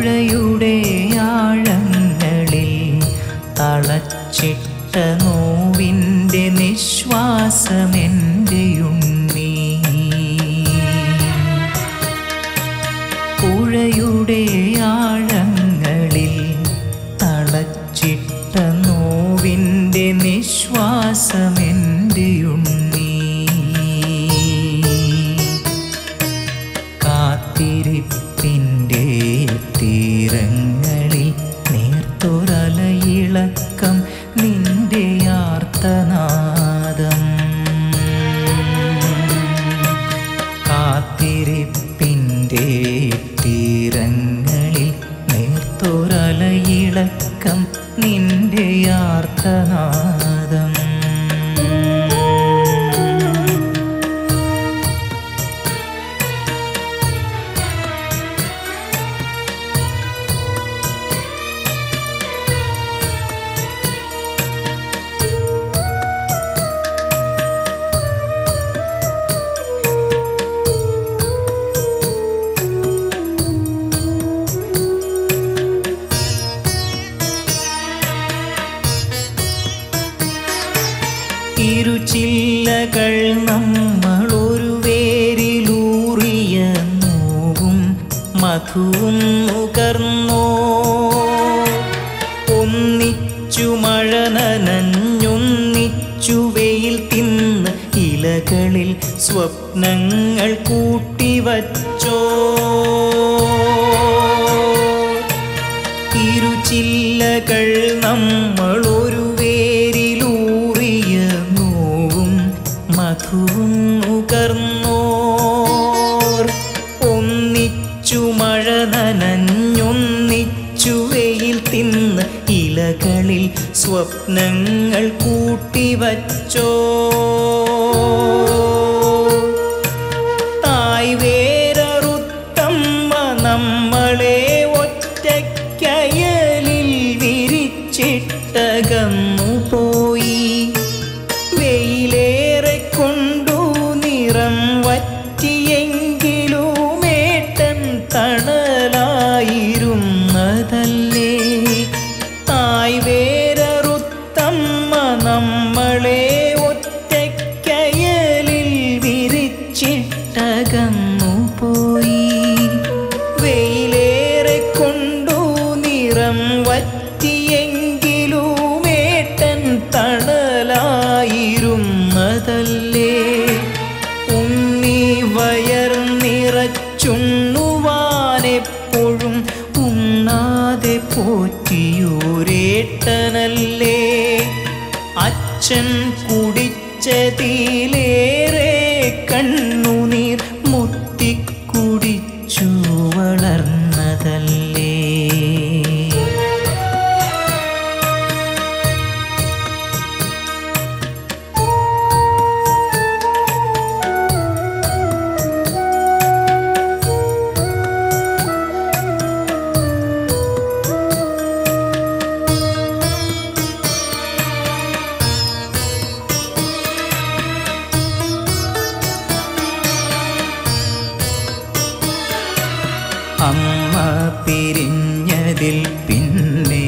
പുഴയുടെ ആഴങ്ങളിൽ തളച്ചിട്ട നോവിൻ്റെ നിശ്വാസമെൻ്റെയുണ്ണി പുഴയുടെ ആഴങ്ങളിൽ തളച്ചിട്ട നോവിൻ്റെ നിശ്വാസമെൻ്റെയുണ്ണി കാത്തിരിപ്പിൻ്റെ തീരങ്ങളിൽ നേർത്തൊരലയിളക്കം നിന്റെ ആർത്തനാദം കാത്തിരിപ്പിൻ്റെ തീരങ്ങളിൽ നേർത്തൊരലയിളക്കം നിന്റെ ആർത്തനാദം ഇരുചില്ലകൾ നമ്മൾ ഒരു വേരിലൂറിയ നോവും മധുവും നുകർന്നോ ഒന്നിച്ചു മഴ നനഞ്ഞൊന്നിച്ചു വെയിൽ തിന്ന് ഇലകളിൽ സ്വപ്നങ്ങൾ കൂട്ടിവച്ചോ ഇരുചില്ലകൾ നമ്മൾ ഒരു വേരിലൂറിയ നോവും മധുവും നുകർന്നോർ ഒന്നിച്ചു മഴ നനഞ്ഞൊന്നിച്ചു വെയിൽ തിന്ന് ഇലകളിൽ സ്വപ്നങ്ങൾ കൂട്ടിവച്ചോ തായ് വേരറുത്തമ്മ നമ്മളെ ഒറ്റയ്ക്കയലിൽ വിരിച്ചിട്ടകന്നു പോയി വെയിലേറെ കൊണ്ടു നിറം വറ്റിയെങ്കിലുമേട്ടൻ തണലായിരുന്നതല്ലേ തായ് വേരറുത്തമ്മ നമ്മളെ ഒറ്റയ്ക്കയലിൽ വിരിച്ചിട്ടകന്നു പോയി വെയിലേറെ കൊണ്ടു നിറം വറ്റിയെങ്കിലുമേട്ടൻ തണലായിരുന്നതല്ലേ ഉണ്ണി വയർ നിറച്ചുണ്ണുവാനെപ്പോഴും ഉണ്ണാതെ പോറ്റിയൂരേട്ടനല്ലേ അച്ഛൻ കുടിച്ചതിലേറെ കണ്ണുനീർ മുത്തിക്കുടിച്ചു വളർന്നതല്ലേ അമ്മ പിരിഞ്ഞതിൽ പിന്നെ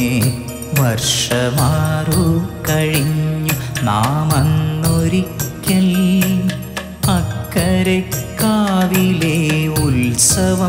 വർഷമാറു കഴിഞ്ഞു നാം അന്നൊരിക്കൽ അക്കരെ കാവിലെ ഉത്സവം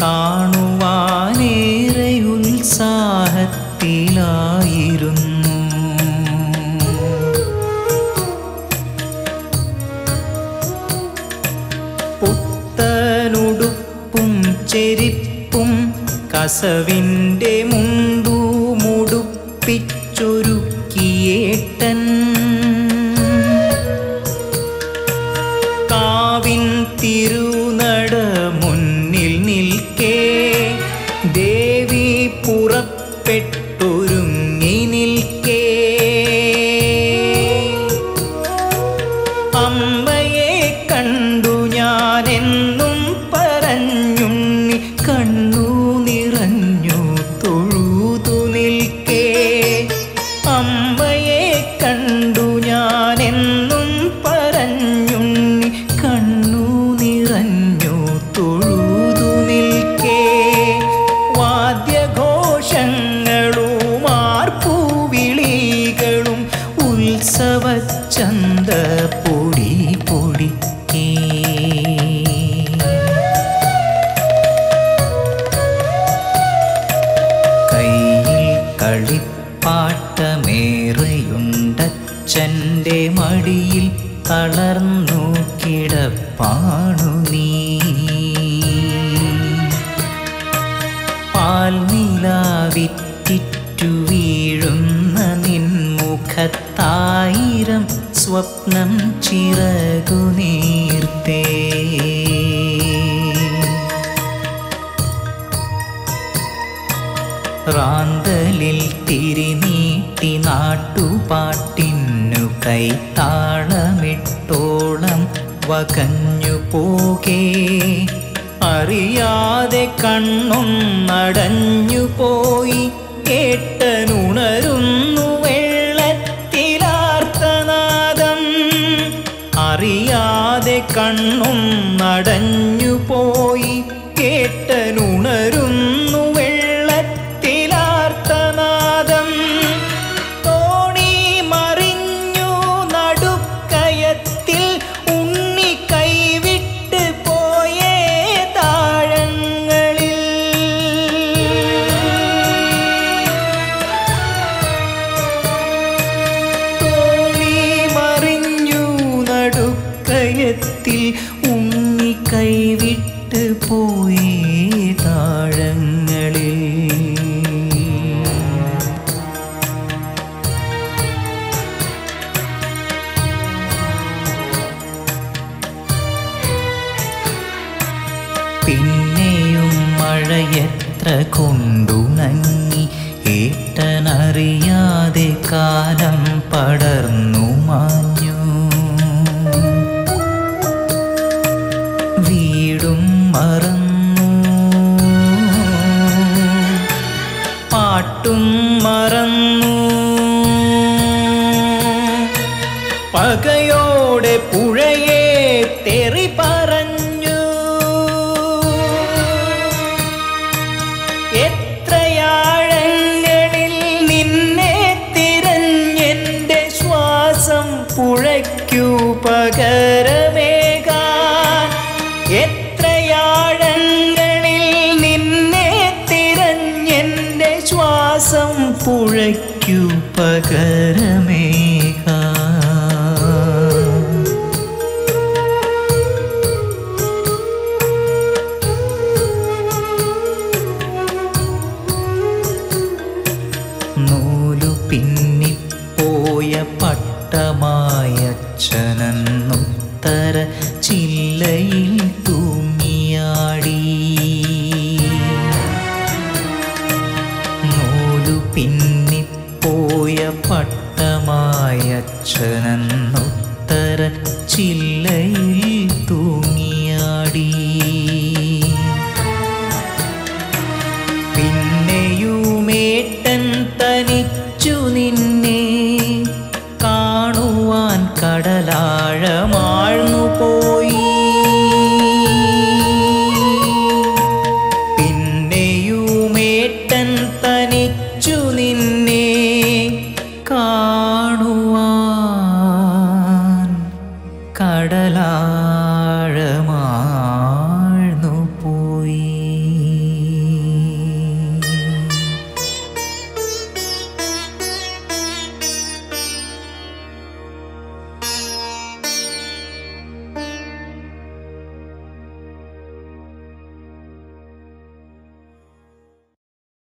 കാണുവാനേറെ ഉത്സാഹത്തിലായിരുന്നു പുത്തനുടുപ്പും ചെരിപ്പും കസവിൻ്റെ മുണ്ടു മുടുപ്പിച്ചൊരുക്കിയേട്ടൻ കാവിൻ തിരുനട മുന്നിൽ നിൽക്കേ ദേവി പുറപ്പെട്ടൊരുങ്ങി നിൽക്കേ അമ്മയെ കണ്ടു ഞാനെന്നും പറഞ്ഞുണ്ണി കണ്ണു നിറഞ്ഞു തൊഴുതു നിൽക്കേ അമ്മയെ കണ്ടു ഞാനെന്നും പറഞ്ഞുണ്ണി കണ്ണു നിറഞ്ഞു തൊഴുതു നിൽക്കേ വാ ചന്ത പൊടി പൊടിക്കേ കയ്യിൽ കളിപ്പാട്ടമേറെയുണ്ടച്ഛൻ്റെ മടിയിൽ തളർന്നു കിടപ്പാണു നീ പാൽനിലാവിറ്റിറ്റു വീഴുന്ന നിൻമുഖത്തായിരം സ്വപ്നം ചിറകു നീർത്തേ റാന്തലിൽ തിരിനീട്ടി നാട്ടുപാട്ടിന്നു കൈത്താളമിട്ടോളം വകഞ്ഞു പോകേ അറിയാതെ കണ്ണൊന്നടഞ്ഞു പോയി കേട്ടനുണരുന്നു വെള്ളത്തിലാർത്തനാദം അറിയാതെ കണ്ണൊന്നടഞ്ഞു പോയി കേട്ടനുണരുന്നു വെള്ളത്തിലാർത്തനാദം തോണി മറിഞ്ഞു നടുക്കയത്തിൽ ഉണ്ണി കൈവിട്ട് പോയേ താഴങ്ങളിൽ തോണി മറിഞ്ഞു നടുക്കയത്തിൽ ഉണ്ണി കൈവിട്ട് പോയേ താഴങ്ങളിൽ പിന്നെയും മഴയെത്ര കൊണ്ടുണങ്ങി ഏട്ടനറിയാതെ കാലം പടർന്നു മാഞ്ഞു വീടും മറന്നു പാട്ടും മറന്നു പകയോടെ പുഴയെ തെറി പറഞ്ഞു എത്രയാഴങ്ങളിൽ നിന്നെ തിരഞ്ഞെന്റെ ശ്വാസം പുഴയ്ക്കു പകരമേകാൻ എത്രയാഴങ്ങളിൽ നിന്നെ തിരഞ്ഞെന്റെ ശ്വാസം പുഴയ്ക്കു പകരമേകാൻ നൂലു പിന്നിപ്പോയ പട്ടമായ അച്ഛനെന്നുത്തര ചില്ലയിൽ തൂങ്ങിയാടി നൂലു പിന്നിപ്പോയ പട്ടമായ അച്ഛനെന്നുത്തര ചില്ലയിൽ തൂങ്ങിയാടി പിന്നെയുമേട്ടൻ തനിച്ചു നിന്നെ കാണുവാൻ കടലാഴമാഴ്ന്നു പോയി പിന്നെയുമേട്ടൻ തനിച്ചു നിന്നെ കാണുവാൻ